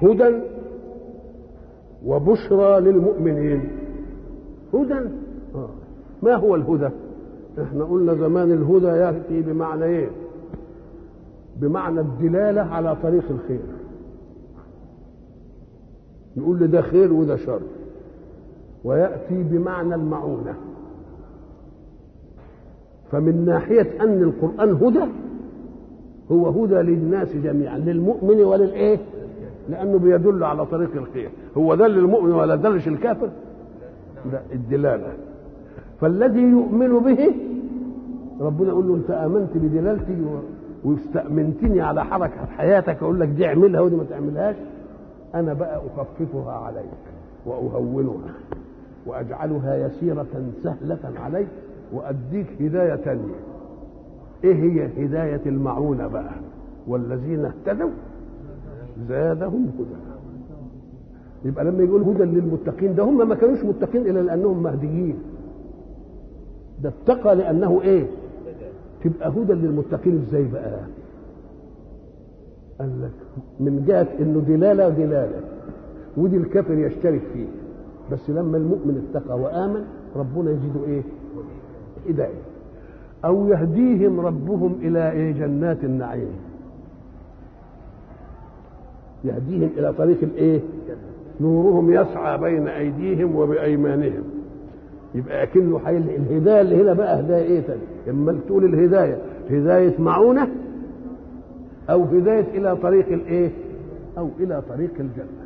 هدى وبشرى للمؤمنين هدى آه. ما هو الهدى احنا قلنا زمان الهدى ياتي بمعنى ايه بمعنى الدلاله على طريق الخير نقول له ده خير وده شر وياتي بمعنى المعونه فمن ناحيه ان القران هدى هو هدى للناس جميعا للمؤمن وللايه لانه بيدل على طريق الخير هو دل المؤمن ولا دلش الكافر ده الدلاله فالذي يؤمن به ربنا يقول له انت امنت بدلالتي واستأمنتني على حركة حياتك اقول لك دي اعملها ودي ما تعملهاش انا بقى اخففها عليك واهونها واجعلها يسيرة سهلة عليك واديك هداية تانية ايه هي هداية المعونة بقى والذين اهتدوا زادهم هدى يبقى لما يقول هدى للمتقين ده هم ما كانوش متقين الا لانهم مهديين ده اتقى لانه ايه تبقى هدى للمتقين ازاي بقى قال لك من جهه انه دلاله ودلاله ودي الكافر يشترك فيه بس لما المؤمن اتقى وامن ربنا يزيده ايه هدايه او يهديهم ربهم الى ايه جنات النعيم يهديهم الى طريق الايه نورهم يسعى بين ايديهم وبايمانهم يبقى اكنه حيل الهدايه اللي هنا بقى هدايه ايه تاني اما تقول الهدايه هدايه معونه او هدايه الى طريق الايه او الى طريق الجنه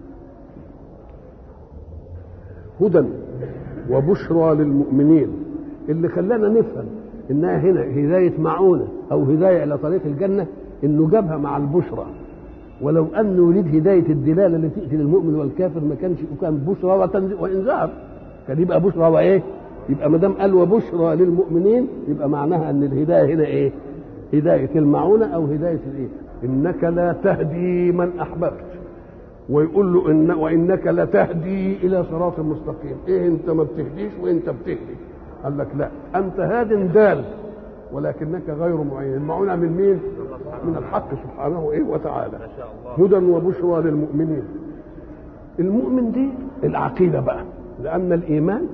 هدى وبشرى للمؤمنين اللي خلانا نفهم انها هنا هدايه معونه او هدايه الى طريق الجنه انه جابها مع البشرى ولو انه يريد هدايه الدلاله اللي تاتي للمؤمن والكافر ما كانش كان بشرى وانذار كان يبقى بشرى وايه؟ يبقى ما دام قال وبشرى للمؤمنين يبقى معناها ان الهدايه هنا ايه؟ هدايه المعونه او هدايه الايه؟ انك لا تهدي من احببت ويقول له إن وانك لتهدي الى صراط مستقيم، ايه انت ما بتهديش وانت بتهدي؟ قال لك لا انت هاد دال ولكنك غير معين، المعونه من مين؟ من الحق سبحانه ايه وتعالى. هدى وبشرى للمؤمنين. المؤمن دي العقيده بقى لأن الإيمان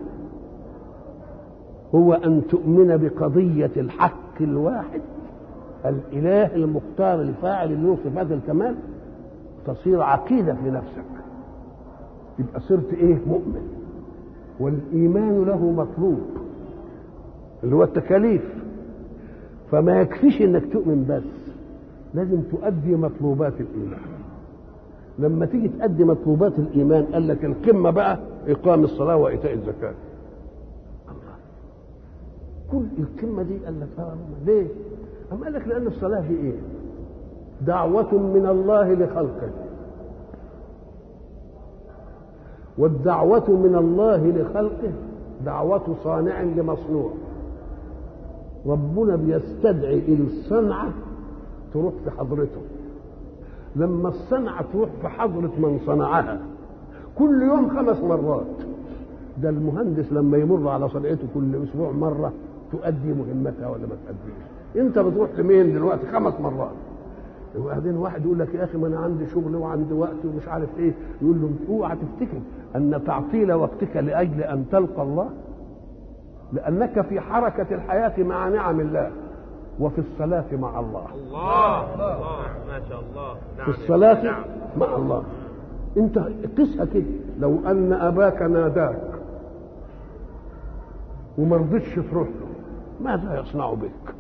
هو أن تؤمن بقضية الحق الواحد الإله المختار الفاعل اللي له صفات الكمال تصير عقيدة في نفسك يبقى صرت إيه مؤمن والإيمان له مطلوب اللي هو التكاليف فما يكفيش إنك تؤمن بس لازم تؤدي مطلوبات الإيمان لما تيجي تأدي مطلوبات الإيمان قال لك القمة بقى إقام الصلاة وإيتاء الزكاة الله كل القمة دي قال لك آه ليه؟ أم قال لك لأن الصلاة دي إيه؟ دعوة من الله لخلقه والدعوة من الله لخلقه دعوة صانع لمصنوع ربنا بيستدعي الصنعة تروح في حضرته لما الصنعة تروح في حضرة من صنعها كل يوم خمس مرات ده المهندس لما يمر على صنعته كل اسبوع مره تؤدي مهمتها ولا ما تؤديش انت بتروح لمين دلوقتي خمس مرات وبعدين واحد يقول لك يا اخي ما انا عندي شغل وعندي وقت ومش عارف ايه يقول له اوعى تفتكر ان تعطيل وقتك لاجل ان تلقى الله لانك في حركه الحياه مع نعم الله وفي الصلاه مع الله الله الله ما شاء الله في الصلاه مع الله انت قسها كده لو ان اباك ناداك وما رضيتش تروح له ماذا يصنع بك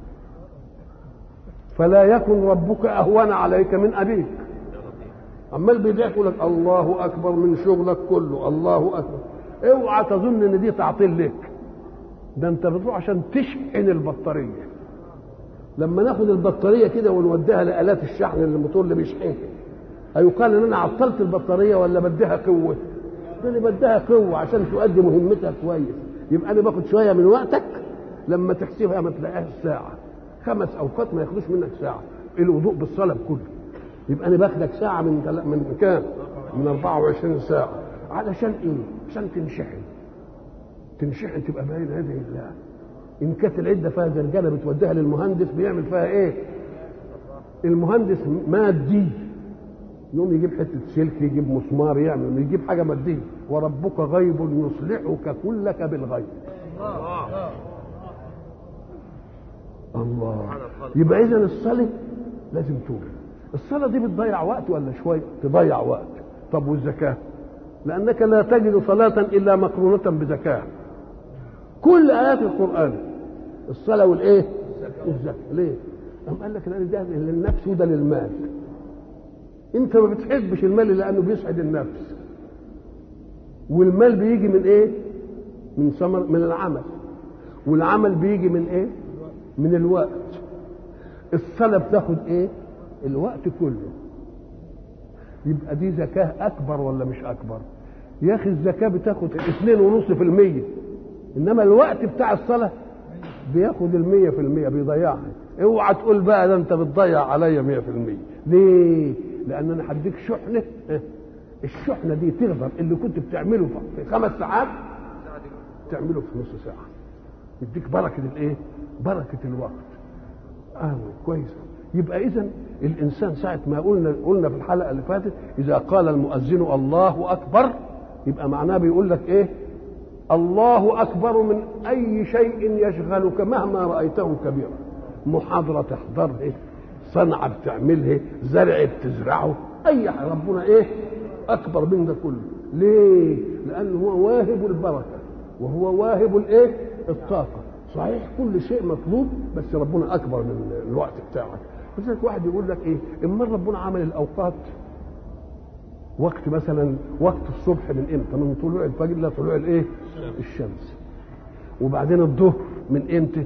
فلا يكن ربك اهون عليك من ابيك عمال بيدعك يقول لك الله اكبر من شغلك كله الله اكبر اوعى تظن ان دي تعطيل لك ده انت بتروح عشان تشحن البطاريه لما ناخد البطاريه كده ونوديها لالات الشحن اللي الموتور اللي بيشحنها هيقال ان انا عطلت البطاريه ولا بديها قوه ده انا بديها قوه عشان تؤدي مهمتها كويس يبقى انا باخد شويه من وقتك لما تحسبها ما تلاقيهاش ساعه خمس اوقات ما ياخدوش منك ساعه الوضوء بالصلاه كله يبقى انا باخدك ساعه من تل... من كام من 24 ساعه علشان ايه عشان تنشحن تنشحن تبقى باين هذه الله ان كانت العده فيها زرجانه بتوديها للمهندس بيعمل فيها ايه المهندس مادي يوم يجيب حته سلك يجيب مسمار يعمل يجيب حاجه ماديه وربك غيب يصلحك كلك بالغيب الله الله سبحان الخالق. يبقى اذا الصلاه لازم توجد الصلاه دي بتضيع وقت ولا شويه تضيع وقت طب والزكاه لانك لا تجد صلاه الا مقرونه بزكاه كل ايات القران الصلاه والايه الزكاه ليه أم قال لك لان ده للنفس وده للمال انت ما بتحبش المال لانه بيسعد النفس والمال بيجي من ايه من ثمر من العمل والعمل بيجي من ايه من الوقت الصلاه بتاخد ايه الوقت كله يبقى دي زكاه اكبر ولا مش اكبر يا اخي الزكاه بتاخد اتنين ونص في المية انما الوقت بتاع الصلاه بياخد المية في المية بيضيعها اوعى تقول بقى ده انت بتضيع عليا مية في المية ليه لان انا هديك شحنه اه، الشحنه دي تقدر اللي كنت بتعمله في خمس ساعات تعمله في نص ساعه يديك بركه الايه بركه الوقت اه كويس يبقى اذا الانسان ساعه ما قلنا قلنا في الحلقه اللي فاتت اذا قال المؤذن الله اكبر يبقى معناه بيقول لك ايه الله اكبر من اي شيء يشغلك مهما رايته كبيرا محاضره تحضرها صنعه بتعملها زرع بتزرعه اي حاجه ربنا ايه اكبر من ده كله ليه لانه هو واهب البركه وهو واهب الايه الطاقه صحيح كل شيء مطلوب بس ربنا اكبر من الوقت بتاعك لذلك واحد يقول لك ايه اما ربنا عمل الاوقات وقت مثلا وقت الصبح من امتى من طلوع الفجر الى طلوع الايه الشمس وبعدين الظهر من امتى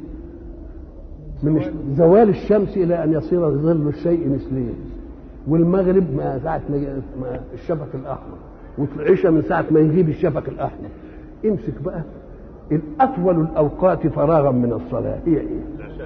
من الش- زوال الشمس الى ان يصير ظل الشيء مثليه والمغرب ما ساعه ما ي- ما الشفق الاحمر والعشاء من ساعه ما يغيب الشفق الاحمر امسك بقى الاطول الاوقات فراغا من الصلاه هي ايه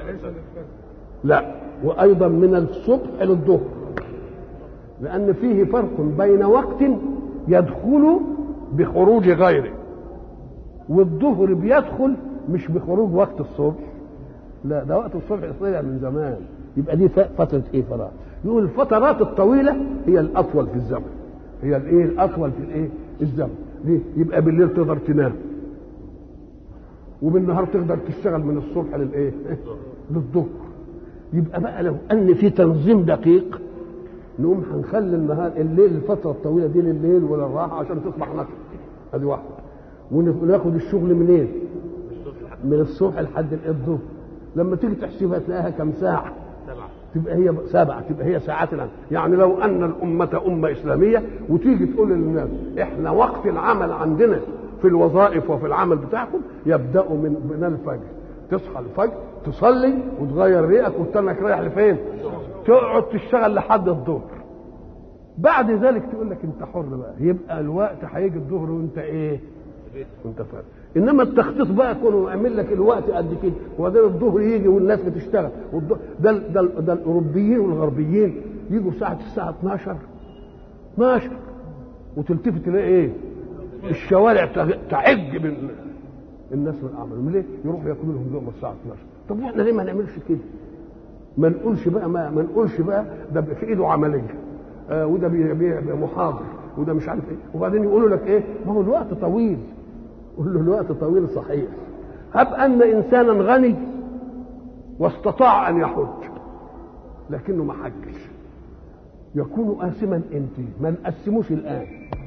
لا وايضا من الصبح للظهر لان فيه فرق بين وقت يدخل بخروج غيره والظهر بيدخل مش بخروج وقت الصبح لا ده وقت الصبح طلع من زمان يبقى دي ف- فتره ايه فراغ يقول الفترات الطويله هي الاطول في الزمن هي الايه الاطول في الايه الزمن ليه يبقى بالليل تقدر تنام وبالنهار تقدر تشتغل من الصبح للايه للظهر يبقى بقى لو ان في تنظيم دقيق نقوم هنخلي النهار الليل الفتره الطويله دي لليل وللراحه عشان تصبح نشط ادي واحده وناخد الشغل منين؟ من الصبح لحد الظهر لما تيجي تحسبها تلاقيها كم ساعه سبعة تبقى هي سبعة تبقى هي ساعات الآن يعني لو أن الأمة أمة إسلامية وتيجي تقول للناس إحنا وقت العمل عندنا في الوظائف وفي العمل بتاعكم يبدأ من من الفجر تصحى الفجر تصلي وتغير ريقك وتستنك رايح لفين؟ تقعد تشتغل لحد الظهر بعد ذلك تقول لك انت حر بقى يبقى الوقت هيجي الظهر وانت ايه؟ وانت فاهم انما التخطيط بقى كونه يعمل لك الوقت قد كده وبعدين الظهر يجي والناس بتشتغل والظهر- ده ال- ده ال- ده الاوروبيين والغربيين يجوا ساعه الساعه 12 12 وتلتفت تلاقي ايه؟ الشوارع تغ- تعج من الناس من اعمالهم ليه؟ يروحوا ياكلوا لهم لقمه الساعه 12 طب واحنا ليه ما نعملش كده؟ ما نقولش بقى ما, ما نقولش بقى ده في ايده عمليه آه وده بي- بي- بي- محاضر وده مش عارف ايه وبعدين يقولوا لك ايه ما هو الوقت طويل قول له الوقت طويل صحيح هب ان انسانا غني واستطاع ان يحج لكنه ما حجش يكون آثما امتى ما نقسموش الآن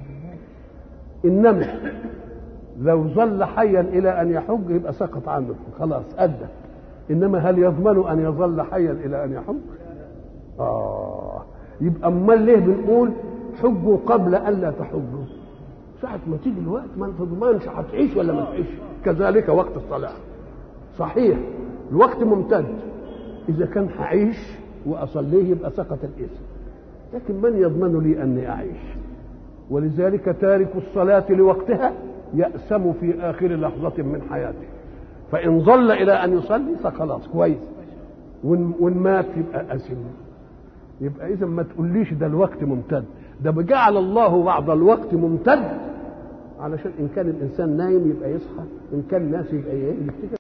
إنما لو ظل حيا إلى أن يحج يبقى سقط عنه خلاص أدى إنما هل يضمن أن يظل حيا إلى أن يحج آه يبقى أمال ليه بنقول حجوا قبل ألا تحجوا ساعة ما تيجي الوقت ما انت تضمنش هتعيش ولا ما تعيش كذلك وقت الصلاة صحيح الوقت ممتد إذا كان هعيش وأصليه يبقى سقط الإثم لكن من يضمن لي أني أعيش ولذلك تارك الصلاة لوقتها يأسم في آخر لحظة من حياته فإن ظل إلى أن يصلي فخلاص كويس وإن وإن مات يبقى أثم يبقى إذا ما تقوليش ده الوقت ممتد ده جعل الله بعض الوقت ممتد علشان إن كان الإنسان نايم يبقى يصحى إن كان ناس يبقى يفتكر